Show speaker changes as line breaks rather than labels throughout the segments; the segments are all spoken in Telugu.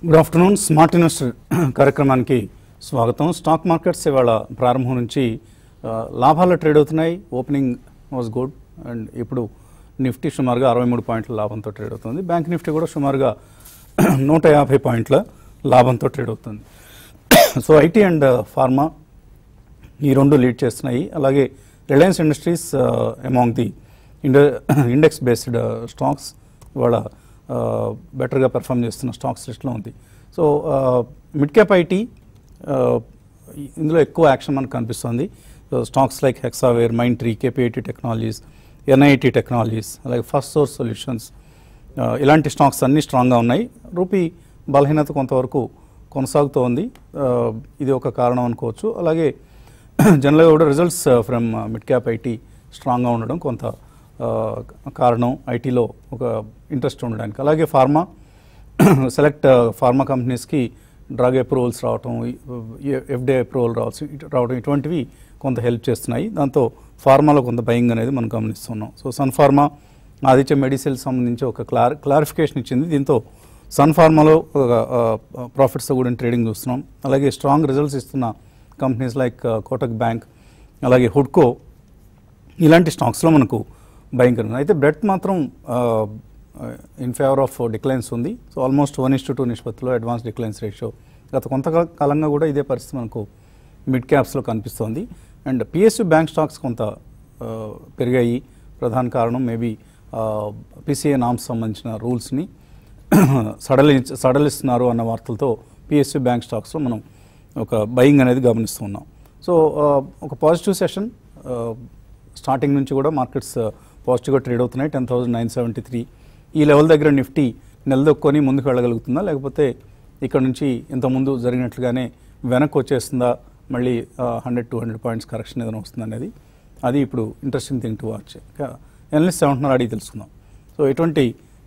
గుడ్ ఆఫ్టర్నూన్ స్మార్ట్ ఇన్వెస్టర్ కార్యక్రమానికి స్వాగతం స్టాక్ మార్కెట్స్ ఇవాళ ప్రారంభం నుంచి ఆ, లాభాల్లో ట్రేడ్ అవుతున్నాయి ఓపెనింగ్ వాజ్ గుడ్ అండ్ ఇప్పుడు నిఫ్టీ సుమారుగా అరవై మూడు పాయింట్ల లాభంతో ట్రేడ్ అవుతుంది బ్యాంక్ నిఫ్టీ కూడా సుమారుగా నూట యాభై పాయింట్ల లాభంతో ట్రేడ్ అవుతుంది సో ఐటీ అండ్ ఫార్మా ఈ రెండు లీడ్ చేస్తున్నాయి అలాగే రిలయన్స్ ఇండస్ట్రీస్ అమాంగ్ ది ఇండ ఇండెక్స్ బేస్డ్ స్టాక్స్ ఇవాళ బెటర్గా పెర్ఫామ్ చేస్తున్న స్టాక్స్ లిస్ట్లో ఉంది సో మిడ్ క్యాప్ ఐటీ ఇందులో ఎక్కువ యాక్షన్ మనకు కనిపిస్తుంది stocks like Hexaware Mindtree KPIT technologies NIIT technologies అలాగే ఫస్ట్ సోర్స్ సొల్యూషన్స్ ఆ, ఇలాంటి స్టాక్స్ అన్నీ స్ట్రాంగ్గా ఉన్నాయి రూపీ బలహీనత కొంతవరకు కొనసాగుతూ ఉంది ఆ, ఇది ఒక కారణం అనుకోవచ్చు అలాగే జనరల్గా కూడా results from mid cap IT స్ట్రాంగ్గా ఉండడం కొంత ఆ, కారణం ఐటీలో ఒక ఇంట్రెస్ట్ ఉండడానికి అలాగే ఫార్మా సెలెక్ట్ ఫార్మా కంపెనీస్కి డ్రగ్ అప్రూవల్స్ రావటం ఎఫ్డే అప్రూవల్ రావచ్చు ఇటు- రావడం ఇటువంటివి కొంత హెల్ప్ చేస్తున్నాయి దాంతో ఫార్మాలో కొంత భయం అనేది మనం గమనిస్తున్నాం సో సన్ ఫార్మా ఆదిత్య మెడిసిల్ సంబంధించి ఒక క్లార్ క్లారిఫికేషన్ ఇచ్చింది దీంతో సన్ ఫార్మాలో ప్రాఫిట్స్తో కూడా ట్రేడింగ్ చూస్తున్నాం అలాగే స్ట్రాంగ్ రిజల్ట్స్ ఇస్తున్న కంపెనీస్ లైక్ కోటక్ బ్యాంక్ అలాగే హుడ్కో ఇలాంటి స్టాక్స్లో మనకు భయంకరంగా అయితే బ్రెడ్ మాత్రం ఇన్ ఫేవర్ ఆఫ్ డిక్లైన్స్ ఉంది so almost one is to two నిష్పత్తిలో అడ్వాన్స్ డిక్లైన్స్ రేషియో గత కొంతకాలంగా కూడా ఇదే పరిస్థితి మనకు మిడ్ క్యాప్స్లో కనిపిస్తోంది అండ్ పిఎస్యు బ్యాంక్ స్టాక్స్ కొంత ఆ, పెరిగాయి ప్రధాన కారణం మేబీ పిసిఏ నామ్స్ సంబంధించిన రూల్స్ని సడలి సడలిస్తున్నారు అన్న వార్తలతో పిఎస్యు బ్యాంక్ స్టాక్స్లో మనం ఒక బయింగ్ అనేది గమనిస్తూ ఉన్నాం సో ఆ, ఒక పాజిటివ్ సెషన్ స్టార్టింగ్ నుంచి కూడా మార్కెట్స్ పాజిటివ్గా ట్రేడ్ అవుతున్నాయి ten thousand nine seventy three ఈ లెవెల్ దగ్గర నిఫ్టీ నిలదొక్కొని ముందుకు వెళ్ళగలుగుతుందా లేకపోతే ఇక్కడ నుంచి ఇంతకుముందు జరిగినట్లుగానే వెనక్కి వచ్చేస్తుందా మళ్ళీ hundred two hundred points correction ఏదైనా వస్తుంది అనేది అది ఇప్పుడు interesting thing to watch analyst ఏమంటున్నారు అడిగి తెలుసుకుందాం సో ఎటువంటి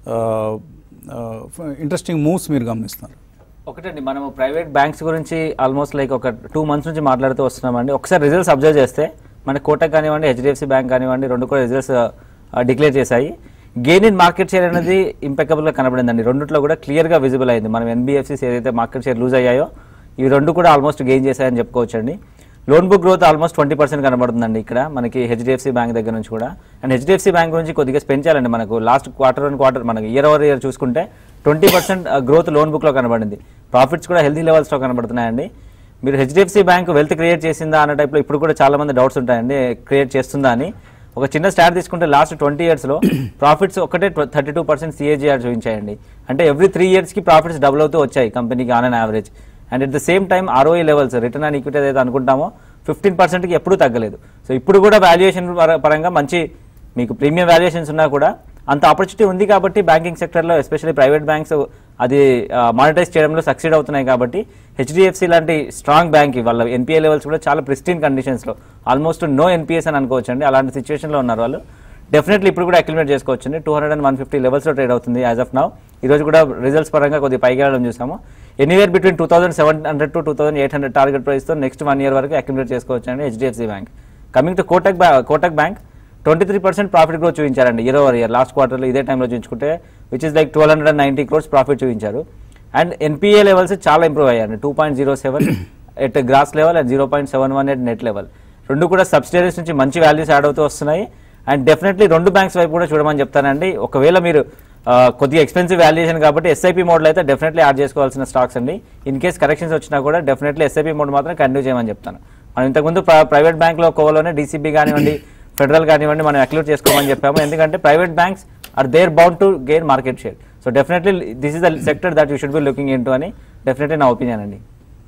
ఇంట్రెస్టింగ్ మూవ్స్ మీరు గమనిస్తున్నారు
ఒకటండి మనము ప్రైవేట్ బ్యాంక్స్ గురించి ఆల్మోస్ట్ లైక్ ఒక టూ మంత్స్ నుంచి మాట్లాడుతూ వస్తున్నామండి ఒకసారి రిజల్ట్స్ అబ్జర్వ్ చేస్తే మన కోటక్ కానివ్వండి హెచ్డిఎఫ్సి బ్యాంక్ కానివ్వండి రెండు కూడా రిజల్ట్స్ డిక్లేర్ చేశాయి గెయిన్ ఇన్ మార్కెట్ షేర్ అనేది ఇంపెకబుల్గా కనబడిందండి రెండిట్లో కూడా క్లియర్గా విజిబుల్ అయింది మనం ఎన్బిఎఫ్సిస్ ఏదైతే మార్కెట్ షేర్ లూజ్ అయ్యాయో ఇవి రెండు కూడా ఆల్మోస్ట్ గెయిన్ చేశాయని చెప్పుకోవచ్చండి loan book growth almost twenty percent కనబడుతుందండి ఇక్కడ మనకి హెచ్డిఎఫ్సి బ్యాంక్ దగ్గర నుంచి కూడా అండ్ హెచ్డిఎఫ్సి బ్యాంక్ గురించి కొద్దిగా పెంచాలండి మనకు లాస్ట్ క్వార్టర్ అండ్ క్వార్టర్ మనకి ఇయర్ ఓవర్ ఇయర్ చూసుకుంటే ట్వంటీ పర్సెంట్ గ్రోత్ లోన్ బుక్లో కనబడింది ప్రాఫిట్స్ కూడా హెల్తీ లెవెల్స్లో కనబడుతున్నాయండి మీరు హెచ్డిఎఫ్సి బ్యాంక్ వెల్త్ క్రియేట్ చేసిందా అన్న టైప్లో ఇప్పుడు కూడా చాలా మంది డౌట్స్ ఉంటాయండి క్రియేట్ చేస్తుందా అని ఒక చిన్న స్టాట్ తీసుకుంటే లాస్ట్ ట్వంటీ ఇయర్స్లో ప్రాఫిట్స్ ఒకటే థర్టీ టూ పర్సెంట్ సిఏజీఆర్ చూపించాయండి అంటే ఎవ్రీ త్రీ ఇయర్స్కి ప్రాఫిట్స్ డబుల్ అవుతూ వచ్చాయి కంపెనీకి on an average and at the same time ROE levels return on equity ఏదైతే అనుకుంటామో ఫిఫ్టీన్ పర్సెంట్కి ఎప్పుడూ తగ్గలేదు సో ఇప్పుడు కూడా వాల్యుయేషన్ పరంగా మంచి మీకు ప్రీమియం వాల్యుయేషన్స్ ఉన్నా కూడా అంత ఆపర్చునిటీ ఉంది కాబట్టి బ్యాంకింగ్ సెక్టర్లో ఎస్పెషల్లీ ప్రైవేట్ బ్యాంక్స్ అది మానిటైజ్ చేయడంలో సక్సీడ్ అవుతున్నాయి కాబట్టి హెచ్డిఎఫ్సి లాంటి స్ట్రాంగ్ బ్యాంక్ వాళ్ళ ఎన్పిఏ లెవెల్స్ కూడా చాలా ప్రిస్టీన్ కండిషన్స్లో ఆల్మోస్ట్ నో ఎన్పిఎస్ అని అనుకోవచ్చు అండి అలాంటి సిచ్యువేషన్లో ఉన్నారు వాళ్ళు డెఫినెట్లీ ఇప్పుడు కూడా అక్యుమిలేట్ చేసుకోవచ్చు అండి two hundred and one fifty లెవెల్స్లో ట్రేడ్ అవుతుంది యాజ్ ఆఫ్ నౌ ఈ రోజు కూడా రిజల్ట్స్ పరంగా కొద్దిగా పైకి వెళ్ళడం చూసాము anywhere between two thousand seven hundred to two thousand eight hundred target ప్రైస్తో నెక్స్ట్ వన్ ఇయర్ వరకు అక్యుమిలేట్ చేసుకోవచ్చు అండి HDFC bank coming to Kotak బ్యా Kotak bank twenty three percent profit growth చూపించారండి ఇయర్ ఓవర్ ఇయర్ లాస్ట్ క్వార్టర్లో ఇదే టైంలో చూపించుకుంటే which is like twelve hundred and ninety crores profit చూపించారు అండ్ ఎన్పిఏ లెవెల్స్ చాలా ఇంప్రూవ్ అయ్యాయండి two point zero seven at gross level and zero point seven one at net level రెండు కూడా సబ్సిడరీస్ నుంచి మంచి వాల్యూస్ యాడ్ అవుతూ వస్తున్నాయి అండ్ డెఫినెట్లీ రెండు బ్యాంక్స్ వైపు కూడా చూడమని చెప్తానండి ఒకవేళ మీరు ఆ, కొద్దిగా ఎక్స్పెన్సివ్ వాల్యుయేషన్ కాబట్టి ఎస్ఐపి మోడ్లో అయితే డెఫినెట్లీ యాడ్ చేసుకోవాల్సిన స్టాక్స్ అండి ఇన్ కేస్ కరెక్షన్స్ వచ్చినా కూడా డెఫినెట్లీ ఎస్ఐపి మోడ్ మాత్రం కంటిన్యూ చేయమని చెప్తాను మనం ఇంతకుముందు ప్ర- ప్రైవేట్ బ్యాంక్లో కోవలోనే డీసీబీ కానివ్వండి ఫెడరల్ కానివ్వండి మనం అక్లూట్ చేసుకోమని చెప్పాము ఎందుకంటే private banks are there bound to gain market share so definitely this is the sector that you should be looking in అని డెఫినెట్లీ నా ఒపీనియన్ అండి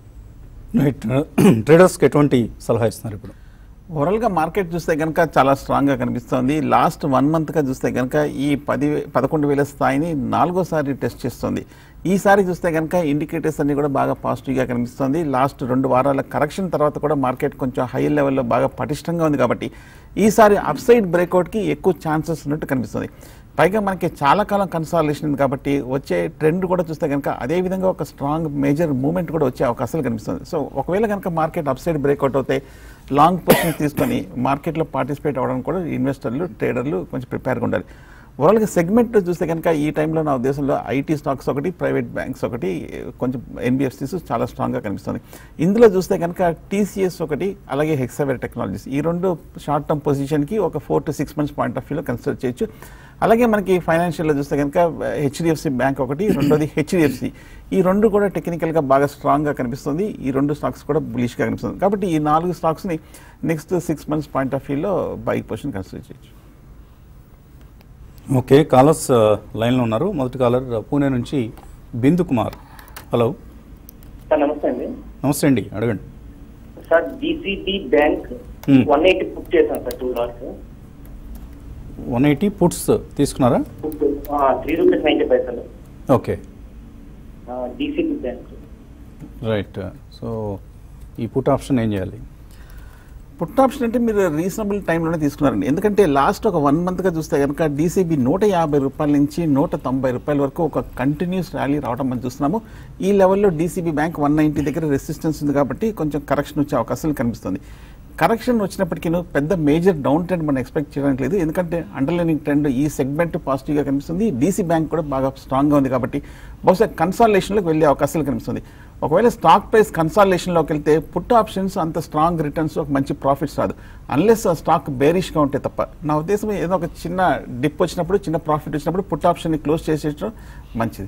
ట్రేడర్స్కి ఎటువంటి సలహా ఇస్తున్నారు ఇప్పుడు
ఓవరాల్గా మార్కెట్ చూస్తే కనుక చాలా స్ట్రాంగ్గా కనిపిస్తోంది లాస్ట్ వన్ మంత్గా చూస్తే కనుక ఈ పది పదకొండు వేల స్థాయిని నాలుగోసారి టెస్ట్ చేస్తుంది ఈసారి చూస్తే కనుక ఇండికేటర్స్ అన్ని కూడా బాగా పాజిటివ్గా కనిపిస్తుంది లాస్ట్ రెండు వారాల కరెక్షన్ తర్వాత కూడా మార్కెట్ కొంచెం హై లెవెల్లో బాగా పటిష్టంగా ఉంది కాబట్టి ఈసారి అప్సైడ్ బ్రేక్అవుట్కి ఎక్కువ ఛాన్సెస్ ఉన్నట్టు కనిపిస్తుంది పైగా మనకి చాలా కాలం కన్సాలేషన్ ఉంది కాబట్టి వచ్చే ట్రెండ్ కూడా చూస్తే కనుక అదే విధంగా ఒక స్ట్రాంగ్ మేజర్ మూవ్మెంట్ కూడా వచ్చే అవకాశాలు కనిపిస్తుంది సో ఒకవేళ కనుక మార్కెట్ అప్సైడ్ బ్రేక్అవుట్ అవుతే లాంగ్ పొజిషన్ తీసుకొని మార్కెట్లో పార్టిసిపేట్ అవ్వడానికి కూడా ఇన్వెస్టర్లు ట్రేడర్లు కొంచెం ప్రిపేర్గా ఉండాలి ఓవరాల్గా సెగ్మెంట్ చూస్తే కనుక ఈ టైంలో నా ఉద్దేశంలో ఐటీ స్టాక్స్ ఒకటి ప్రైవేట్ బ్యాంక్స్ ఒకటి కొంచెం ఎన్బిఎఫ్సిస్ చాలా స్ట్రాంగ్గా కనిపిస్తుంది ఇందులో చూస్తే కనుక టీసీఎస్ ఒకటి అలాగే హెక్సావేర్ టెక్నాలజీస్ ఈ రెండు షార్ట్ టర్మ్ పొజిషన్కి ఒక four to six months point of వ్యూలో కన్సిడర్ చేయొచ్చు అలాగే మనకి ఫైనాన్షియల్లో చూస్తే కనుక హెచ్డిఎఫ్సి బ్యాంక్ ఒకటి రెండోది హెచ్డిఎఫ్సి ఈ రెండు కూడా టెక్నికల్గా బాగా స్ట్రాంగ్గా కనిపిస్తుంది ఈ రెండు స్టాక్స్ కూడా బులిష్గా కనిపిస్తుంది కాబట్టి ఈ నాలుగు స్టాక్స్ని next six months point of వ్యూలో బైక్ పొజిషన్ కన్సిడర్ చేయొచ్చు
ఓకే కాలర్స్ ఆ, లైన్లో ఉన్నారు మొదటి కాలర్ ఆ, పూణే నుంచి బిందు కుమార్ హలో
సార్ నమస్తే అండి
నమస్తే అండి అడగండి
sir DCB bank
Hmm.
One eighty book చేశాను sir two lots
one eighty puts తీసుకున్నారా
త్రీ రూపీస్ నైన్టీ పైసలు
okay
DCB bank
right so ఈ పుట్ ఆప్షన్ ఏం చేయాలి
పుట్ ఆప్షన్ అంటే మీరు రీజనబుల్ టైంలోనే తీసుకున్నారండి ఎందుకంటే లాస్ట్ ఒక వన్ మంత్గా చూస్తే కనుక డీసీబీ నూట యాభై రూపాయల నుంచి నూట తొంభై రూపాయల వరకు ఒక కంటిన్యూస్ ర్యాలీ రావడం మనం చూస్తున్నాము ఈ లెవెల్లో డీసీబీ బ్యాంక్ వన్ నైంటీ దగ్గర రెసిస్టెన్స్ ఉంది కాబట్టి కొంచెం కరెక్షన్ వచ్చే అవకాశాలు కనిపిస్తుంది కరెక్షన్ వచ్చినప్పటికీ పెద్ద మేజర్ డౌన్ ట్రెండ్ మనం ఎక్స్పెక్ట్ చేయడానికి లేదు ఎందుకంటే అండర్లైనింగ్ ట్రెండ్ ఈ సెగ్మెంట్ పాజిటివ్గా కనిపిస్తుంది డీసీ బ్యాంక్ కూడా బాగా స్ట్రాంగ్గా ఉంది కాబట్టి బహుశా కన్సాలేషన్లోకి వెళ్ళే అవకాశాలు కనిపిస్తుంది ఒకవేళ స్టాక్ ప్రైస్ కన్సాలేషన్లోకి వెళ్తే పుట్ ఆప్షన్స్ అంత స్ట్రాంగ్ రిటర్న్స్ ఒక మంచి ప్రాఫిట్స్ రాదు అన్లెస్ ఆ స్టాక్ బేరిష్గా ఉంటే తప్ప నా ఉద్దేశం ఏదో ఒక చిన్న డిప్ వచ్చినప్పుడు చిన్న ప్రాఫిట్ వచ్చినప్పుడు పుట్ ఆప్షన్ని క్లోజ్ చేసేయడం మంచిది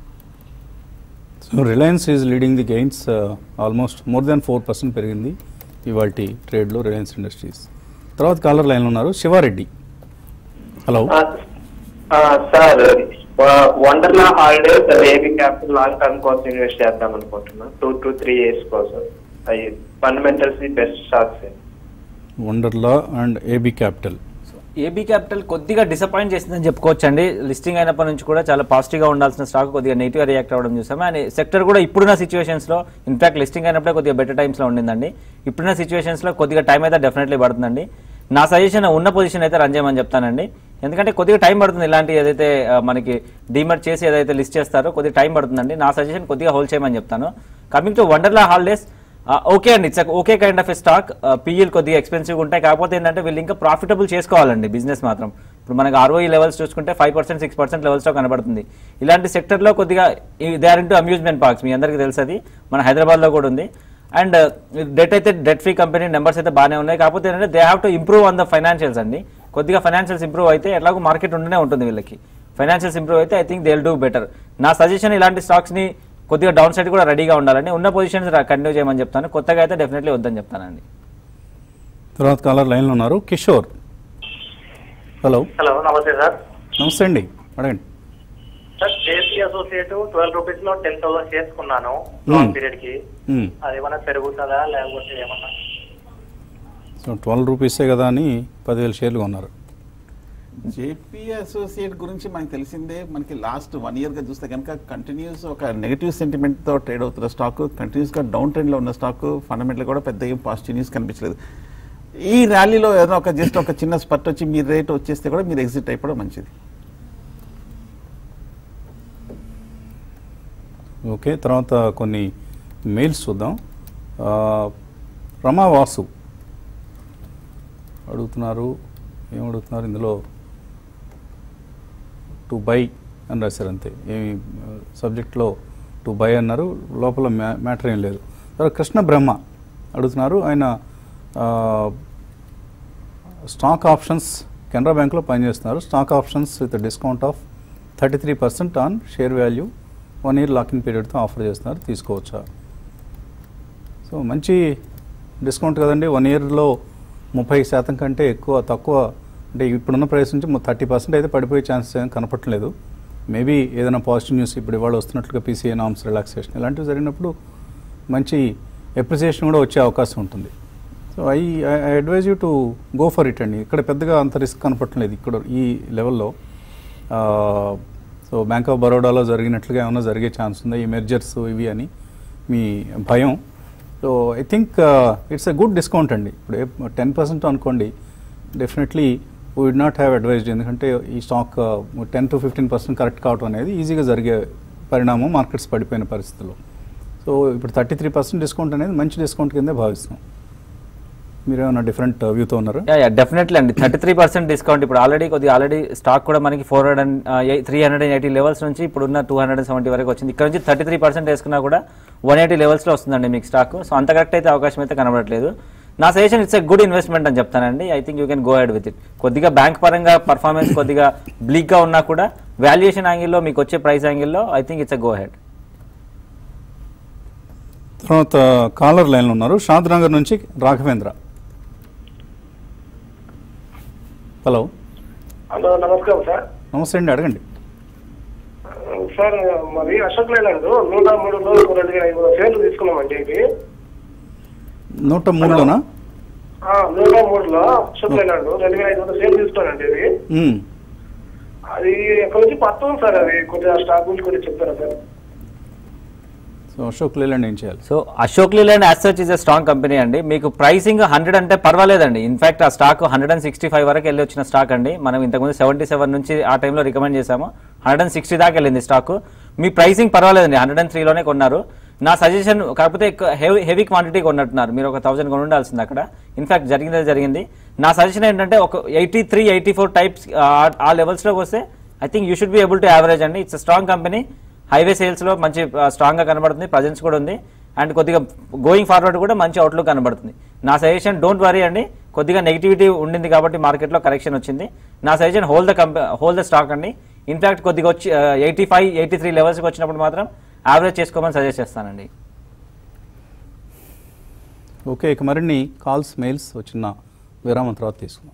so Reliance is leading the gains almost more than four percent పెరిగింది ఇవాళ ట్రేడ్లో రిలయన్స్ ఇండస్ట్రీస్ తర్వాత కాలర్ లైన్లో ఉన్నారు Sivareddy hello
sir Wonderla holidays AB capital long term కోసం ఇన్వెస్ట్ చేద్దాం అనుకుంటున్నా టూ టు త్రీ ఇయర్స్ కోసం అవి fundamentals best stocks
Wonderla and AB capital
AB capital కొద్దిగా డిసప్పాయింట్ చేసిందని చెప్పుకోవచ్చు అండి లిస్టింగ్ అయినప్పటి నుంచి కూడా చాలా పాజిటివ్గా ఉండాల్సిన స్టాక్ కొద్దిగా నెగిటివ్గా రియాక్ట్ అవ్వడం చూసాము అండ్ సెక్టర్ కూడా ఇప్పుడున్న సిచ్యువేషన్స్లో ఇన్ఫాక్ట్ లిస్టింగ్ అయినప్పుడే కొద్దిగా బెటర్ టైమ్స్లో ఉండిందండి ఇప్పుడున్న సిచ్యువేషన్స్లో కొద్దిగా టైం అయితే డెఫినెట్లీ పడుతుందండి నా సజెషన్ ఉన్న పొజిషన్ అయితే రన్ చేయమని చెప్తానండి ఎందుకంటే కొద్దిగా టైం పడుతుంది ఇలాంటి ఏదైతే ఆ, మనకి డీమర్ట్ చేసి ఏదైతే లిస్ట్ చేస్తారో కొద్దిగా టైం పడుతుందండి నా సజెషన్ కొద్దిగా హోల్డ్ చేయమని చెప్తాను coming to Wonderla holidays okay అండి it's okay kind of a stock పీఈలు కొద్దిగా ఎక్స్పెన్సివ్గా ఉంటాయి కాకపోతే ఏంటంటే వీళ్ళు ఇంకా ప్రాఫిటబుల్ చేసుకోవాలండి బిజినెస్ మాత్రం ఇప్పుడు మనకి ఆర్ఓఈ లెవెల్స్ చూసుకుంటే ఫైవ్ పర్సెంట్ సిక్స్ పర్సెంట్ లెవెల్స్లో కనబడుతుంది ఇలాంటి సెక్టర్లో కొద్దిగా they are into amusement parks మీ అందరికీ తెలుసు అది మన హైదరాబాద్లో కూడా ఉంది అండ్ డెట్ అయితే డెట్ ఫ్రీ కంపెనీ నెంబర్స్ అయితే బాగానే ఉన్నాయి కాకపోతే ఏంటంటే they have to improve on the financials అండి కొద్దిగా ఫైనాన్షియల్స్ ఇంప్రూవ్ అయితే ఎలాగో మార్కెట్ ఉండనే ఉంటుంది వీళ్ళకి ఫైనాన్షియల్స్ ఇంప్రూవ్ అయితే I think they will do better నా సజెషన్ ఇలాంటి స్టాక్స్ని కొద్దిగా డౌన్ సైడ్ కూడా రెడీగా ఉండాలండి ఉన్న పొజిషన్స్ కంటిన్యూ చేయమని చెప్తాను కొత్తగా అయితే డెఫినెట్లీ వద్దని చెప్తానండి
తర్వాత కాలర్ లైన్లో ఉన్నారు కిషోర్ హలో
హలో నమస్తే సార్
నమస్తే అండి అడగండి
sir JC associate twelve rupees లో టెన్ థౌసండ్ చేసుకున్నాను
Hmm.
లాంగ్ పీరియడ్ కి
మ్మ్.
అది ఏమన్నా పెరుగుతుందా లేకపోతే ఏమన్నా
సో ట్వెల్వ్ రూపీసే కదా అని పదివేల షేర్లు కొన్నారు
జేపీ అసోసియేట్ గురించి మనకి తెలిసిందే మనకి లాస్ట్ వన్ ఇయర్గా చూస్తే కనుక కంటిన్యూస్ ఒక నెగిటివ్ సెంటిమెంట్తో ట్రేడ్ అవుతున్న స్టాక్ కంటిన్యూస్గా డౌన్ ట్రెండ్లో ఉన్న స్టాక్ ఫండమెంటల్ కూడా పెద్ద ఏం పాజిటివ్ న్యూస్ కనిపించలేదు ఈ ర్యాలీలో ఏదో ఒక జస్ట్ ఒక చిన్న స్పర్ట్ వచ్చి మీ రేట్ వచ్చేస్తే కూడా మీరు ఎగ్జిట్ అయిపోవడం మంచిది
ఓకే తర్వాత కొన్ని మెయిల్స్ చూద్దాం ఆ, రమా వాసు అడుగుతున్నారు ఏం అడుగుతున్నారు ఇందులో టు బై అని రాశారు అంతే ఏమి సబ్జెక్ట్లో టు బై అన్నారు లోపల మ్యా మ్యాటర్ ఏం లేదు తర్వాత కృష్ణ బ్రహ్మ అడుగుతున్నారు ఆయన ఆ, స్టాక్ ఆప్షన్స్ కెనరా బ్యాంక్లో పనిచేస్తున్నారు stock options with discount of thirty three percent on share value one year locking పీరియడ్తో ఆఫర్ చేస్తున్నారు తీసుకోవచ్చా సో మంచి డిస్కౌంట్ కదండి వన్ ఇయర్లో ముప్పై శాతం కంటే ఎక్కువ తక్కువ అంటే ఇప్పుడున్న ప్రైస్ నుంచి థర్టీ పర్సెంట్ అయితే పడిపోయే ఛాన్సెస్ ఏం కనపట్లేదు మేబీ ఏదైనా పాజిటివ్ న్యూస్ ఇప్పుడు ఇవాళ వస్తున్నట్లుగా పీసీఏ నామ్స్ రిలాక్సేషన్ ఇలాంటివి జరిగినప్పుడు మంచి ఎప్రిసియేషన్ కూడా వచ్చే అవకాశం ఉంటుంది so I I advise you to go for it అండి ఇక్కడ పెద్దగా అంత రిస్క్ కనపట్లేదు ఇక్కడ ఈ లెవెల్లో సో బ్యాంక్ ఆఫ్ బరోడాలో జరిగినట్లుగా ఏమైనా జరిగే ఛాన్స్ ఉందా ఈ మెర్జర్స్ ఇవి అని మీ భయం so I think it's a good discount అండి ఇప్పుడు టెన్ పర్సెంట్ అనుకోండి definitely would not have advised ఎందుకంటే ఈ stock ten to fifteen percent correct కావడం అనేది ఈజీగా జరిగే పరిణామం మార్కెట్స్ పడిపోయిన పరిస్థితుల్లో సో ఇప్పుడు థర్టీ త్రీ పర్సెంట్ డిస్కౌంట్ అనేది మంచి డిస్కౌంట్ కిందే భావిస్తున్నాం మీరేమన్నా డిఫరెంట్ వ్యూతో ఉన్నారు
యా యా డెఫినెట్లీ అండి థర్టీ త్రీ పర్సెంట్ డిస్కౌంట్ ఇప్పుడు ఆల్రెడీ కొద్దిగా ఆల్రెడీ స్టాక్ కూడా మనకి four hundred and three hundred and eighty levels నుంచి ఇప్పుడు ఉన్న టూ హండ్రెడ్ అండ్ సెవెంటీ వరకు వచ్చింది ఇక్కడ నుంచి థర్టీ త్రీ పర్సెంట్ వేసుకున్నా కూడా వన్ ఎయిటీ లెవెల్స్లో వస్తుందండి మీకు స్టాక్ సో అంత కరెక్ట్ అయితే అవకాశం అయితే కనబడట్లేదు నా suggestion it's a good investment అని చెప్తానండి I think you can go ahead with it కొద్దిగా బ్యాంక్ పరంగా పర్ఫార్మెన్స్ కొద్దిగా బ్లీక్గా ఉన్నా కూడా వాల్యుయేషన్ యాంగిల్లో మీకు వచ్చే ప్రైస్ యాంగిల్లో I think it's a go ahead
తర్వాత కాలర్ లైన్లో ఉన్నారు షాద్ నగర్ నుంచి రాఘవేంద్ర హలో
హలో నమస్కారం సార్
నమస్తే అండి అడగండి
సార్ మరి అశోక్ లేలాండ్ నూట మూడులో రెండు వేల ఐదు వందల షేర్లు తీసుకున్నామండి ఇది
నూట మూడులోనా
ఆ, నూట మూడులో అశోక్ లేలాండ్ రెండు వేల ఐదు వందల షేర్లు తీసుకోనండి ఇది
మ్మ్.
అది ఎక్కడి నుంచి పడుతుంది సార్ అది కొద్దిగా స్టాక్ గురించి కొద్దిగా చెప్తారా సార్
సో అశోక్ లేలండి ఏం చేయాలి
so Ashok Leyland as such is a strong company అండి మీకు ప్రైసింగ్ హండ్రెడ్ అంటే పర్వాలేదండి ఇన్ఫాక్ట్ ఆ stock hundred and sixty five వరకు వెళ్ళి వచ్చిన స్టాక్ అండి మనం ఇంతకుముందు సెవెంటీ సెవెన్ నుంచి ఆ టైంలో రికమెండ్ చేశాము హండ్రెడ్ అండ్ సిక్స్టీ దాకా వెళ్ళింది స్టాక్ మీ ప్రైసింగ్ పర్వాలేదండి హండ్రెడ్ అండ్ త్రీలోనే కొన్నారు నా సజెషన్ కాకపోతే హెవీ హెవీ క్వాంటిటీ కొన్నట్టున్నారు మీరు ఒక థౌసండ్ కొని ఉండాల్సింది అక్కడ ఇన్ఫాక్ట్ జరిగిందే జరిగింది నా సజెషన్ ఏంటంటే ఒక eighty three eighty four types ఆ లెవెల్స్లోకి వస్తే I think you should be able to average అండి ఇట్స్ స్ట్రాంగ్ కంపెనీ హైవే సేల్స్లో మంచి స్ట్రాంగ్గా కనబడుతుంది ప్రజెన్స్ కూడా ఉంది అండ్ కొద్దిగా గోయింగ్ ఫార్వర్డ్ కూడా మంచి అవుట్లుక్ కనబడుతుంది నా సజెషన్ డోంట్ వరీ అండి కొద్దిగా నెగిటివిటీ ఉండింది కాబట్టి మార్కెట్లో కరెక్షన్ వచ్చింది నా సజెషన్ హోల్ ద కంపె హోల్ ద స్టాక్ అండి ఇన్ఫాక్ట్ కొద్దిగా వచ్చి ఎయిటీ ఫైవ్ ఎయిటీ త్రీ లెవెల్స్కి వచ్చినప్పుడు మాత్రం యావరేజ్ చేసుకోమని సజెస్ట్ చేస్తానండి
ఓకే ఇక మరిన్ని కాల్స్ మెయిల్స్ వచ్చిన విరామం తర్వాత తీసుకుందాం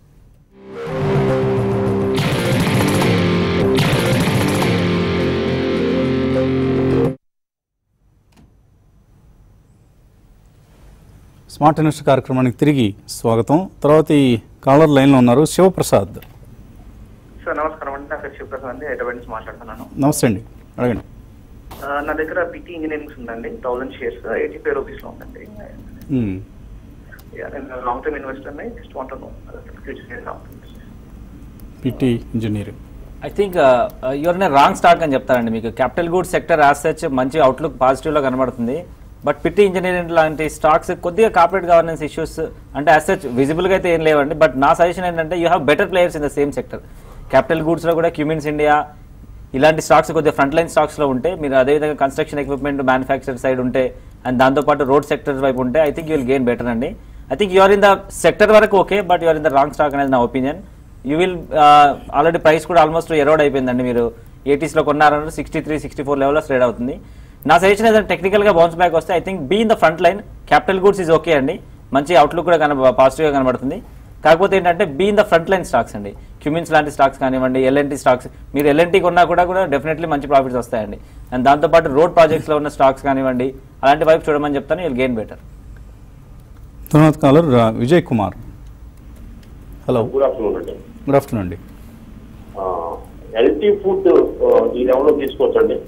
స్మార్ట్ ఇన్వెస్ట్ కార్యక్రమానికి తిరిగి స్వాగతం తర్వాత ఈ కాలర్ లైన్లో ఉన్నారు శివప్రసాద్
సార్ నమస్కారం అండి నా పేరు శివప్రసాద్ అండి హైదరాబాద్ నుంచి మాట్లాడుతున్నాను
నమస్తే అండి అడగండి
ఆ, నా దగ్గర పిటి ఇంజనీరింగ్ ఉందండి thousand shares eighty five rupees లో ఉందండి
మ్మ్.
Yeah, నేను long term investor just want future
Pitti engineering
I think your wrong stock అని చెప్తారండి మీకు capital goods sector as such మంచి అవుట్లుక్ పాజిటివ్లో కనబడుతుంది బట్ పిట్టి ఇంజనీరింగ్ లాంటి స్టాక్స్ కొద్దిగా కార్పొరేట్ గవర్నెన్స్ ఇష్యూస్ అంటే యాజ్ సచ్ విజిబుల్గా అయితే ఏం లేవండి బట్ నా సజెషన్ ఏంటంటే you have better players in the same sector capital గూడ్స్లో కూడా క్యూమిన్స్ ఇండియా ఇలాంటి స్టాక్స్ కొద్దిగా ఫ్రంట్ లైన్ స్టాక్స్లో ఉంటే మీరు అదేవిధంగా కన్స్ట్రక్షన్ ఎక్విప్మెంట్ మ్యానుఫ్యాక్చర్ సైడ్ ఉంటే అండ్ దాంతోపాటు రోడ్ సెక్టర్ వైపు ఉంటే I think you will gain better అండి I think you're in the sector వరకు okay but you're in the wrong stock అనేది నా opinion you will already price కూడా ఆల్మోస్ట్ ఎరోడ్ అయిపోయిందండి మీరు ఎయిటీస్లో కొన్నారంటే సిక్స్టీ త్రీ సిక్స్టీ ఫోర్ లెవెల్లో ట్రేడ్ అవుతుంది నా సజెషన్ ఏదైనా టెక్నికల్గా బౌన్స్ బ్యాక్ వస్తే I think be in the front line capital goods is okay అండి మంచి అవుట్లుక్ కూడా కన పాజిటివ్గా కనబడుతుంది కాకపోతే ఏంటంటే be in the front line stocks అండి క్యూమిన్స్ లాంటి స్టాక్స్ కానివ్వండి ఎల్ఎన్టీ స్టాక్స్ మీరు ఎల్ఎన్టీ కొన్నా కూడా కూడా డెఫినెట్లీ మంచి ప్రాఫిట్స్ వస్తాయండి అండ్ దాంతోపాటు రోడ్ ప్రాజెక్ట్స్లో ఉన్న స్టాక్స్ కానివ్వండి అలాంటి వైపు చూడమని చెప్తాను విల్ గెయిన్ బెటర్
తర్వాత కాలర్ ఆ, Vijay Kumar hello
good afternoon అండి
గుడ్ ఆఫ్టర్నూన్ అండి
ఎల్టీ ఫుడ్ ఈ లెవెల్లో తీసుకోవచ్చండి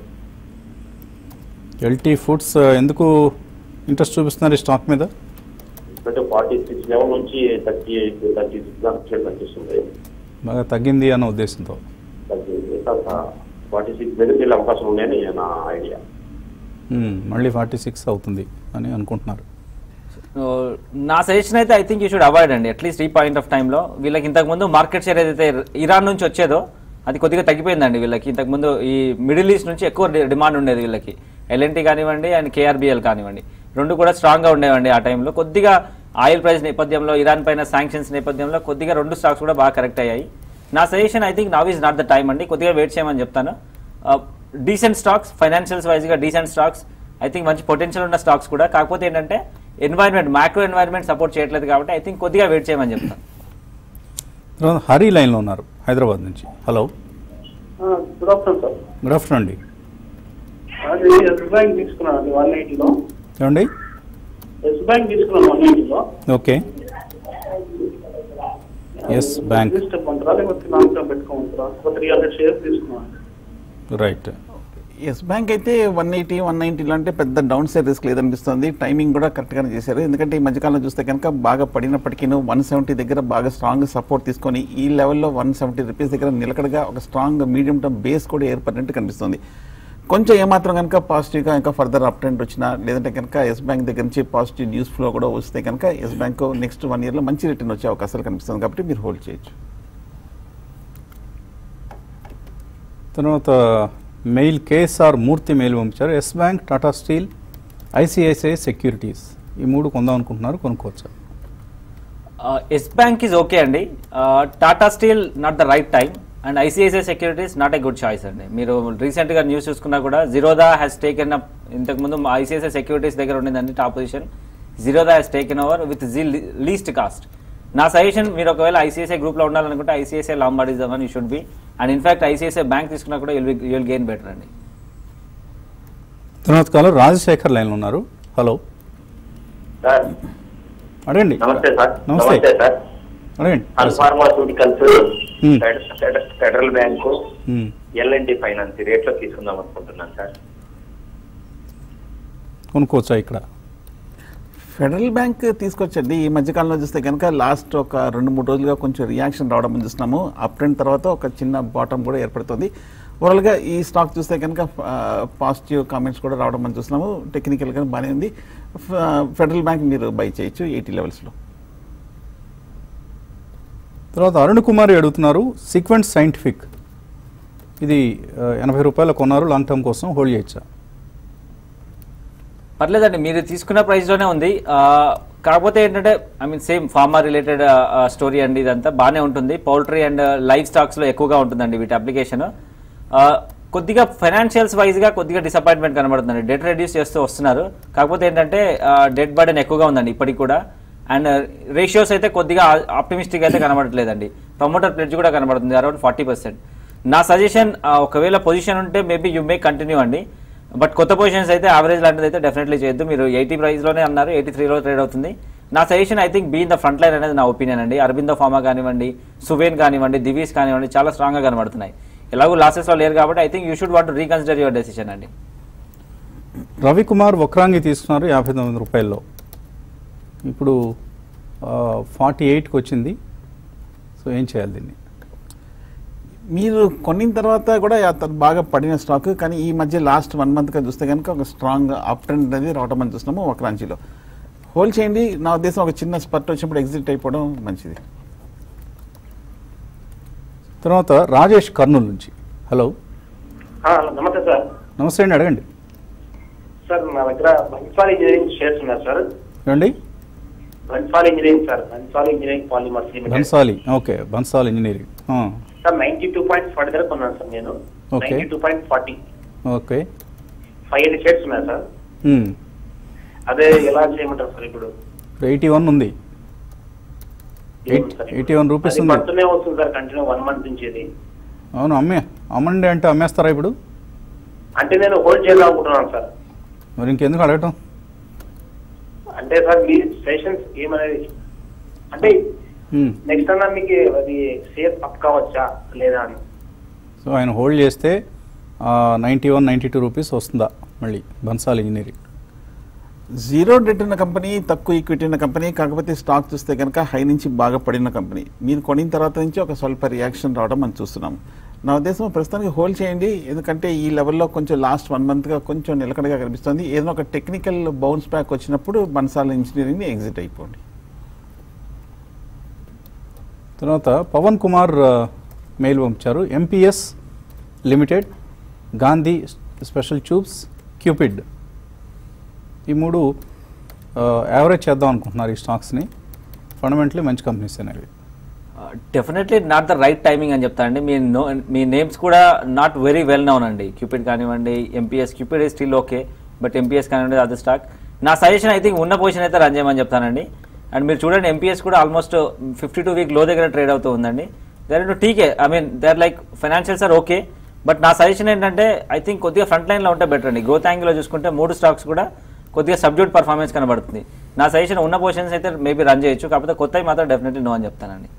ఎల్టీ ఫుడ్స్ ఆ, ఎందుకు ఇంట్రెస్ట్ చూపిస్తున్నారు ఈ స్టాక్ మీద
అంటే ఫార్టీ సిక్స్ లెవెల్ నుంచి థర్టీ ఎయిట్ థర్టీ సిక్స్ దాకా ట్రేడ్ కనిపిస్తుంది
బాగా తగ్గింది అన్న ఉద్దేశంతో
ఫార్టీ సిక్స్ దగ్గరికి వెళ్ళే అవకాశం ఉన్నాయని నా ఐడియా
మ్మ్, మళ్ళీ ఫార్టీ సిక్స్ అవుతుంది అని అనుకుంటున్నారు
సో నా సజెషన్ అయితే I think you should avoid అండి అట్లీస్ట్ ఈ పాయింట్ ఆఫ్ టైంలో వీళ్ళకి ఇంతకుముందు మార్కెట్ షేర్ ఏదైతే ఇరాన్ నుంచి వచ్చేదో అది కొద్దిగా తగ్గిపోయిందండి వీళ్ళకి ఇంతకుముందు ఈ మిడిల్ ఈస్ట్ నుంచి ఎక్కువ డి- డిమాండ్ ఉండేది వీళ్ళకి ఎల్ఎన్టీ కానివ్వండి అండ్ కేఆర్బిఎల్ కానివ్వండి రెండు కూడా స్ట్రాంగ్గా ఉండేవండి ఆ టైంలో కొద్దిగా ఆయిల్ ప్రైస్ నేపథ్యంలో ఇరాన్ పైన శాంక్షన్స్ నేపథ్యంలో కొద్దిగా రెండు స్టాక్స్ కూడా బాగా కరెక్ట్ అయ్యాయి నా suggestion I think now is not the time అండి కొద్దిగా వెయిట్ చేయమని చెప్తాను డీసెంట్ స్టాక్స్ ఫైనాన్షియల్స్ వైజ్గా డీసెంట్ స్టాక్స్ ఐ థింక్ మంచి పొటెన్షియల్ ఉన్న స్టాక్స్ కూడా కాకపోతే ఏంటంటే ఎన్వైర్న్మెంట్ మ్యాక్రో ఎన్వైర్న్మెంట్ సపోర్ట్ చేయట్లేదు కాబట్టి ఐ థింక్ కొద్దిగా వెయిట్ చేయమని చెప్తాను
తర్వాత హరి లైన్లో ఉన్నారు హైదరాబాద్ నుంచి hello
good afternoon sir
good afternoon అండి
అది ఎస్ బ్యాంక్ తీసుకున్నాను వన్ ఎయిటీలో
ఏమండి
ఎస్ బ్యాంక్ తీసుకున్నాను వన్ ఎయిటీలో
ఓకే ఎస్ బ్యాంక్
చెప్పమంటారా లేకపోతే లాంగ్ టర్మ్ పెట్టుకోమంటారా ఒక త్రీ హండ్రెడ్ షేర్స్ తీసుకున్నాను
రైట్
ఎస్ బ్యాంక్ అయితే వన్ ఎయిటీ వన్ నైంటీలో అంటే పెద్ద డౌన్ సైడ్ రిస్క్ లేదనిపిస్తుంది టైమింగ్ కూడా కరెక్ట్గానే చేశారు ఎందుకంటే ఈ మధ్యకాలంలో చూస్తే కనుక బాగా పడినప్పటికీ వన్ సెవెంటీ దగ్గర బాగా స్ట్రాంగ్ సపోర్ట్ తీసుకొని ఈ లెవెల్లో వన్ సెవెంటీ రూపీస్ దగ్గర నిలకడగా ఒక స్ట్రాంగ్ మీడియం టర్మ్ బేస్ కూడా ఏర్పడినట్టు కనిపిస్తుంది కొంచెం ఏమాత్రం కనుక పాజిటివ్గా ఇంకా ఫర్దర్ అప్ ట్రెండ్ వచ్చినా లేదంటే కనుక ఎస్ బ్యాంక్ దగ్గర నుంచి పాజిటివ్ న్యూస్ ఫ్లో కూడా వస్తే కనుక ఎస్ బ్యాంక్ నెక్స్ట్ వన్ ఇయర్లో మంచి రిటర్న్ వచ్చే అవకాశాలు కనిపిస్తుంది కాబట్టి మీరు హోల్డ్ చేయొచ్చు
తర్వాత మెయిల్ కేఎస్ఆర్ మూర్తి మెయిల్ పంపించారు Yes bank Tata steel ICICI securities ఈ మూడు కొందాం అనుకుంటున్నారు కొనుక్కోవచ్చు
ఎస్ బ్యాంక్ ఈజ్ ఓకే అండి Tata steel not the right time and ICICI securities not a good choice అండి మీరు రీసెంట్గా న్యూస్ చూసుకున్నా కూడా జిరోదా హ్యాస్ టేకెన్ అప్ ఇంతకుముందు ఐసిఐసిఐ సెక్యూరిటీస్ దగ్గర ఉండిందండి top position Zerodha has taken over with the least cost నా సజెషన్ మీరు ఒకవేళ ఐసిఐసిఐ గ్రూప్లో ఉండాలనుకుంటే ఐసిఐసిఐ లాంబాడిజం అని should be and in fact ICICI bank తీసుకున్నా కూడా యుల్ యుల్ గెయిన్ బెటర్ అండి
తర్వాత కాలం రాజశేఖర్ లైన్లో ఉన్నారు హలో
సార్
అడగండి
నమస్తే సార్
నమస్తే.
నమస్తే సార్
అడగండి
అన్ ఫార్మాస్యూటికల్స్
Hmm.
ఫెడరల్ బ్యాంకు
ఉమ్.
ఎల్ఎన్టీ ఫైనాన్స్ రేట్లో తీసుకుందాం అనుకుంటున్నాను సార్
కొనుక్కోవచ్చా ఇక్కడ
ఫెడరల్ బ్యాంక్ తీసుకొచ్చండి ఈ మధ్యకాలంలో చూస్తే కనుక లాస్ట్ ఒక రెండు మూడు రోజులుగా కొంచెం రియాక్షన్ రావడం మనం చూస్తున్నాము అప్ ట్రెండ్ తర్వాత ఒక చిన్న బాటం కూడా ఏర్పడుతుంది ఓవరాల్గా ఈ స్టాక్ చూస్తే కనుక పాజిటివ్ కామెంట్స్ కూడా రావడం మనం చూస్తున్నాము టెక్నికల్గా బాగానే ఉంది ఫ- ఫెడరల్ బ్యాంక్ మీరు బై చేయొచ్చు ఎయిటీ లెవెల్స్లో
తర్వాత అరుణ్ కుమార్ అడుగుతున్నారు సీక్వెన్స్ సైంటిఫిక్ ఇది ఆ, ఎనభై రూపాయలు కొన్నారు లాంగ్ టర్మ్ కోసం హోల్డ్ చేయొచ్చా
పర్లేదండి మీరు తీసుకున్న ప్రైస్లోనే ఉంది ఆ, కాకపోతే ఏంటంటే I mean same pharma related story అండి ఇదంతా బాగానే ఉంటుంది పౌల్ట్రీ అండ్ లైఫ్ స్టాక్స్లో ఎక్కువగా ఉంటుందండి వీటి అప్లికేషన్ కొద్దిగా ఫైనాన్షియల్స్ వైజ్గా కొద్దిగా డిసప్పాయింట్మెంట్ కనబడుతుందండి డెట్ రెడ్యూస్ చేస్తూ వస్తున్నారు కాకపోతే ఏంటంటే డెట్ బర్డెన్ ఎక్కువగా ఉందండి ఇప్పటికి కూడా అండ్ రేషియోస్ అయితే కొద్దిగా ఆప్టిమిస్టిక్ అయితే కనబడట్లేదండి ప్రమోటర్ ప్లెడ్జ్ కూడా కనబడుతుంది అరౌండ్ ఫార్టీ పర్సెంట్ నా సజెషన్ ఒకవేళ పొజిషన్ ఉంటే మేబీ యూ మే కంటిన్యూ అండి బట్ కొత్త పొజిషన్స్ అయితే యావరేజ్ లాంటిది అయితే డెఫినెట్లీ చేయొద్దు మీరు ఎయిటీ ప్రైస్లోనే అన్నారు ఎయిటీ త్రీలో ట్రేడ్ అవుతుంది నా suggestion I think be in the front line అనేది నా ఒపీనియన్ అండి అరబిందో ఫార్మా కానివ్వండి సువేన్ కానివ్వండి దివీస్ కానివ్వండి చాలా స్ట్రాంగ్గా కనబడుతున్నాయి ఎలాగో లాసెస్లో లేరు కాబట్టి I think you should want reconsider your decision అండి
రవికుమార్ వక్రాంగి తీసుకున్నారు యాభై తొమ్మిది రూపాయల్లో ఇప్పుడు ఫార్టీ ఎయిట్కి వచ్చింది సో ఏం చేయాలి దీన్ని
మీరు కొనిన తర్వాత కూడా అతను బాగా పడిన స్టాక్ కానీ ఈ మధ్య లాస్ట్ వన్ మంత్గా చూస్తే కనుక ఒక స్ట్రాంగ్ అప్ ట్రెండ్ అనేది రావడం మనం చూస్తున్నాము ఒక రాంచీలో హోల్డ్ చేయండి నా ఉద్దేశం ఒక చిన్న స్పర్ట్ వచ్చినప్పుడు ఎగ్జిట్ అయిపోవడం మంచిది
తర్వాత రాజేష్ కర్నూలు నుంచి హలో
ఆ, నమస్తే సార్
నమస్తే అండి అడగండి
సార్ మా దగ్గర బన్సాల్ ఇంజనీరింగ్ షేర్స్ ఉన్నాయి సార్
ఏమండి
Bansal engineering sir Bansal engineering polymers limited
Bansali okay Bansal engineering ఆ,
sir ninety two point forty దగ్గర కొన్నాను సార్ నేను
Okay.
Ninety two point forty
okay
five eighty shares ఉన్నాయి సార్
ఉమ్.
అదే ఎలా చేయమంటారు సార్ ఇప్పుడు
ఎయిటీ వన్ ఉంది
ఏం
Eight-
సార్
81 rupees
అది
ఉంది.
పడుతూనే వస్తుంది సార్ కంటిన్యూ వన్ మంత్ నుంచి ఇది
అవును అమ్మే అమ్మండి అంటే అమ్మేస్తారా ఇప్పుడు
అంటే నేను హోల్డ్ చేద్దాం అనుకుంటున్నాను సార్
మరి ఇంకెందుకు అడగటం
అంటే సార్ మీ సెషన్స్ ఏమనేది అంటే
ఉమ్.
నెక్స్ట్ అన్నా మీకు అది సేఫ్ అప్ కావచ్చా లేదా అని
సో ఆయన హోల్డ్ చేస్తే ninety one ninety two rupees వస్తుందా మళ్ళీ బన్సాల్ ఇంజనీరింగ్
జీరో డెట్ ఉన్న కంపెనీ తక్కువ ఈక్విటీ ఉన్న కంపెనీ కాకపోతే స్టాక్ చూస్తే కనుక హై నుంచి బాగా పడిన కంపెనీ మీరు కొనిన తర్వాత నుంచి ఒక స్వల్ప రియాక్షన్ రావడం మనం చూస్తున్నాం నా ఉద్దేశం ప్రస్తుతానికి హోల్డ్ చేయండి ఎందుకంటే ఈ లెవెల్లో కొంచెం లాస్ట్ వన్ మంత్గా కొంచెం నిలకడగా కనిపిస్తుంది ఏదైనా ఒక టెక్నికల్ బౌన్స్ బ్యాక్ వచ్చినప్పుడు బన్సాల్ ఇంజనీరింగ్ని ఎగ్జిట్ అయిపోండి
తర్వాత పవన్ కుమార్ ఆ, మెయిల్ పంపించారు MPS limited Gandhi special tubes Cupid ఈ మూడు ఆ, యావరేజ్ చేద్దాం అనుకుంటున్నారు ఈ స్టాక్స్ని ఫండమెంటలీ మంచి కంపెనీస్ అనేవి
definitely not the right timing అని చెప్తానండి మీ నో మీ నేమ్స్ కూడా నాట్ వెరీ వెల్ నౌన్ అండి క్యూపిడ్ కానివ్వండి MPS Cupid is still okay but MPS కానివ్వండి అదర్ స్టాక్ నా సజెషన్ ఐ థింక్ ఉన్న పొజిషన్ అయితే రన్ చేయమని చెప్తానండి అండ్ మీరు చూడండి ఎంపీఎస్ కూడా ఆల్మోస్ట్ ఫిఫ్టీ టూ వీక్ లో దగ్గర ట్రేడ్ అవుతూ ఉందండి దర్ టు టీకే I mean their like financials are okay but నా సజెషన్ ఏంటంటే ఐ థింక్ కొద్దిగా ఫ్రంట్ లైన్లో ఉంటే బెటర్ అండి గ్రోత్ యాంగిల్లో చూసుకుంటే మూడు స్టాక్స్ కూడా కొద్దిగా సబ్డ్యూట్ పర్ఫార్మెన్స్ కనబడుతుంది నా సజెషన్ ఉన్న పొజిషన్స్ అయితే మేబీ రన్ చేయొచ్చు కాకపోతే కొత్తవి మాత్రం డెఫినెట్లీ నో అని చెప్తానండి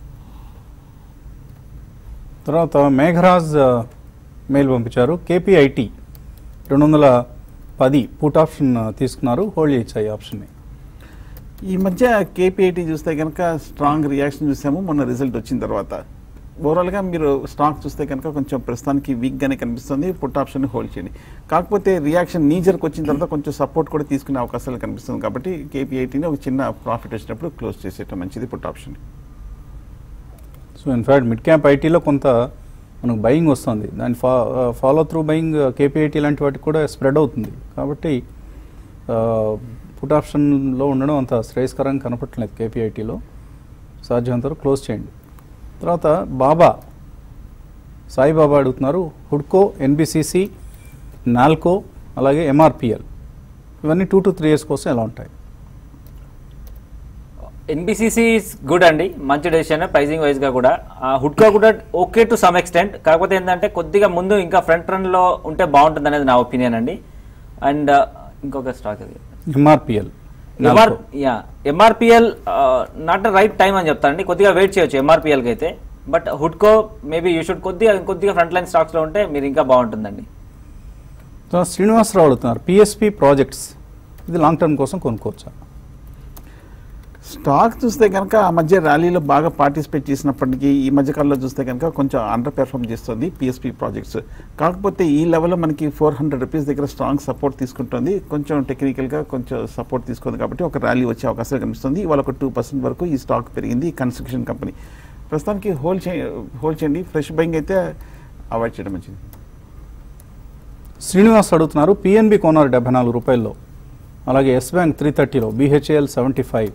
తర్వాత మేఘరాజ్ ఆ, మెయిల్ పంపించారు కేపీఐటి రెండు వందల పది పుట్ ఆప్షన్ ఆ, తీసుకున్నారు హోల్డ్ చేయొచ్చు ఈ ఆప్షన్ని
ఈ మధ్య కేపీఐటీ చూస్తే కనుక స్ట్రాంగ్ రియాక్షన్ చూసాము మొన్న రిజల్ట్ వచ్చిన తర్వాత ఓవరాల్గా మీరు స్టాక్ చూస్తే కనుక కొంచెం ప్రస్తుతానికి వీక్గానే కనిపిస్తుంది పుట్ ఆప్షన్ హోల్డ్ చేయండి కాకపోతే రియాక్షన్ నీజర్కి వచ్చిన తర్వాత కొంచెం సపోర్ట్ కూడా తీసుకునే అవకాశాలు కనిపిస్తుంది కాబట్టి కేపీఐటీని ఒక చిన్న ప్రాఫిట్ వచ్చినప్పుడు క్లోజ్ చేసేయటం మంచిది put option
so in fact mid cap ఐటీలో కొంత మనకు బయింగ్ వస్తుంది దాని ఫా ఫాలో త్రూ బయింగ్ కేపీఐటీ లాంటి వాటికి కూడా స్ప్రెడ్ అవుతుంది కాబట్టి పుట్ ఆప్షన్లో ఉండడం అంత శ్రేయస్కరంగా కనపట్లేదు కేపీఐటీలో సాధ్యమంత వరకు క్లోజ్ చేయండి తర్వాత బాబా సాయిబాబా అడుగుతున్నారు హుడ్కో ఎన్బిసిసి నాల్కో అలాగే ఎంఆర్పిఎల్ ఇవన్నీ టూ టు త్రీ ఇయర్స్ కోసం ఎలా ఉంటాయి
ఎన్బిసిసి గుడ్ అండి మంచి డెసిషన్ ప్రైజింగ్ వైజ్ గా కూడా హుడ్కో కూడా ఓకే టు సమ్ ఎక్స్టెంట్ కాకపోతే ఏంటంటే కొద్దిగా ముందు ఇంకా ఫ్రంట్ రన్ లో ఉంటే బాగుంటుంది అనేది నా ఒపీనియన్ అండి అండ్ ఇంకొక స్టాక్ అది
MRPL
MR yeah MRPL not right time అని చెప్తానండి కొద్దిగా వెయిట్ చేయొచ్చు ఎంఆర్పిఎల్కి అయితే బట్ హుడ్కో మేబీ యూ షుడ్ కొద్దిగా కొద్దిగా ఫ్రంట్ లైన్ స్టాక్స్లో ఉంటే మీరు ఇంకా బాగుంటుందండి
తర్వాత శ్రీనివాసరావు అడుగుతున్నారు పిఎస్పి ప్రాజెక్ట్స్ ఇది లాంగ్ టర్మ్ కోసం కొనుక్కోవచ్చా
స్టాక్ చూస్తే కనుక ఆ మధ్య ర్యాలీలో బాగా పార్టిసిపేట్ చేసినప్పటికీ ఈ మధ్య కాలంలో చూస్తే కనుక కొంచెం అండర్ పెర్ఫామ్ చేస్తుంది పిఎస్పి ప్రాజెక్ట్స్ కాకపోతే ఈ లెవెల్లో మనకి ఫోర్ హండ్రెడ్ రూపీస్ దగ్గర స్ట్రాంగ్ సపోర్ట్ తీసుకుంటుంది కొంచెం టెక్నికల్గా కొంచెం సపోర్ట్ తీసుకుంది కాబట్టి ఒక ర్యాలీ వచ్చే అవకాశం కనిపిస్తుంది ఇవాళ ఒక టూ పర్సెంట్ వరకు ఈ స్టాక్ పెరిగింది ఈ కన్స్ట్రక్షన్ కంపెనీ ప్రస్తుతానికి హోల్డ్ చే హోల్డ్ చేయండి ఫ్రెష్ బయింగ్ అయితే అవాయిడ్ చేయడం మంచిది
శ్రీనివాస్ అడుగుతున్నారు పిఎన్బి కొన్నారు డెబ్బై నాలుగు రూపాయల్లో అలాగే ఎస్ బ్యాంక్ త్రీ థర్టీలో బీహెచ్ఏఎల్ సెవెంటీ ఫైవ్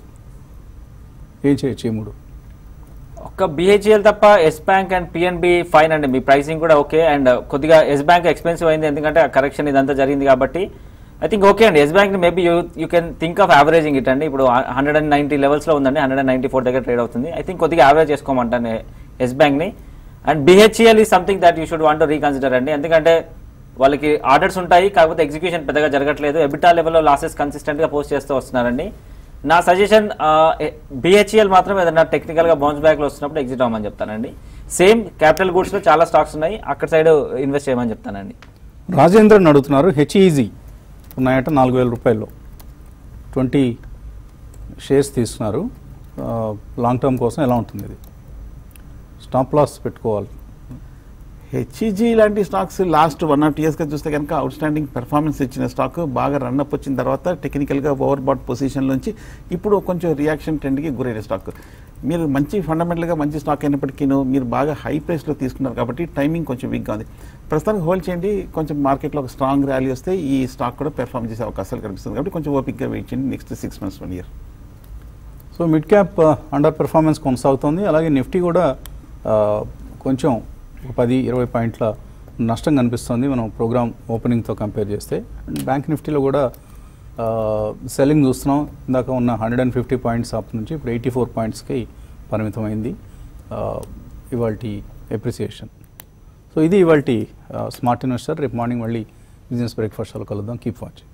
ఏం చేయొచ్చు ఈ మూడు
ఒక్క బిహెచ్ఎల్ తప్ప Yes Bank and PNB fine అండి మీ ప్రైసింగ్ కూడా ఓకే అండ్ కొద్దిగా ఎస్ బ్యాంక్ ఎక్స్పెన్సివ్ అయింది ఎందుకంటే కరెక్షన్ ఇదంతా జరిగింది కాబట్టి ఐ థింక్ ఓకే అండి Yes Bank maybe you you can think of averaging it అండి ఇప్పుడు హండ్రెడ్ అండ్ నైంటీ లెవెల్స్లో ఉందండి హండ్రెడ్ అండ్ నైంటీ ఫోర్ దగ్గర ట్రేడ్ అవుతుంది ఐ థింక్ కొద్దిగా యావరేజ్ చేసుకోమంటాను ఎస్ బ్యాంక్ని అండ్ బిహెచ్ఈఎల్ ఈ something that you should want reconsider అండి ఎందుకంటే వాళ్ళకి ఆర్డర్స్ ఉంటాయి కాకపోతే ఎగ్జిక్యూషన్ పెద్దగా జరగట్లేదు ఎబిటా లెవెల్లో లాసెస్ కన్సిస్టెంట్గా పోస్ట్ చేస్తూ వస్తున్నారండి నా సజెషన్ బిహెచ్ఈఎల్ మాత్రం ఏదైనా టెక్నికల్గా బౌన్స్ బ్యాక్లో వస్తున్నప్పుడు ఎగ్జిట్ అవ్వమని చెప్తానండి సేమ్ క్యాపిటల్ గూడ్స్లో చాలా స్టాక్స్ ఉన్నాయి అక్కడ సైడ్ ఇన్వెస్ట్ చేయమని చెప్తానండి
రాజేంద్రన్ అడుగుతున్నారు హెచ్ఈజీ ఉన్నాయట నాలుగు వేల రూపాయల్లో ట్వంటీ షేర్స్ తీసుకున్నారు లాంగ్ టర్మ్ కోసం ఎలా ఉంటుంది ఇది స్టాప్ లాస్ పెట్టుకోవాలి
హెచ్ఈజీ లాంటి స్టాక్స్ లాస్ట్ వన్ ఆర్ ఇయర్స్గా చూస్తే కనుక అవుట్ స్టాండింగ్ పెర్ఫార్మెన్స్ ఇచ్చిన స్టాక్ బాగా రన్అప్ వచ్చిన తర్వాత టెక్నికల్గా ఓవర్ బాట్ పొజిషన్ నుంచి ఇప్పుడు కొంచెం రియాక్షన్ ట్రెండ్కి గురైన స్టాక్ మీరు మంచి ఫండమెంటల్గా మంచి స్టాక్ అయినప్పటికీ మీరు బాగా హై ప్రైస్లో తీసుకున్నారు కాబట్టి టైమింగ్ కొంచెం వీక్గా ఉంది ప్రస్తుతానికి హోల్డ్ చేయండి కొంచెం మార్కెట్లో ఒక స్ట్రాంగ్ ర్యాలీ వస్తే ఈ స్టాక్ కూడా పెర్ఫామ్ చేసే అవకాశాలు కనిపిస్తుంది కాబట్టి కొంచెం ఓపిక్గా వెయిట్ చేయండి next six months one year
so mid cap under performance కొనసాగుతోంది అలాగే నిఫ్టీ కూడా ఆ, కొంచెం ఒక పది ఇరవై పాయింట్ల నష్టం కనిపిస్తుంది మనం ప్రోగ్రామ్ ఓపెనింగ్తో కంపేర్ చేస్తే అండ్ బ్యాంక్ నిఫ్టీలో కూడా సెల్లింగ్ చూస్తున్నాం ఇందాక ఉన్న hundred and fifty points up నుంచి ఇప్పుడు ఎయిటీ ఫోర్ పాయింట్స్కి పరిమితమైంది ఇవాళ ఎప్రిసియేషన్ సో ఇది ఇవాళ స్మార్ట్ ఇన్వెస్టర్ రేపు మార్నింగ్ మళ్ళీ బిజినెస్ బ్రేక్ఫాస్ట్లో కలుద్దాం కీప్ వాచింగ్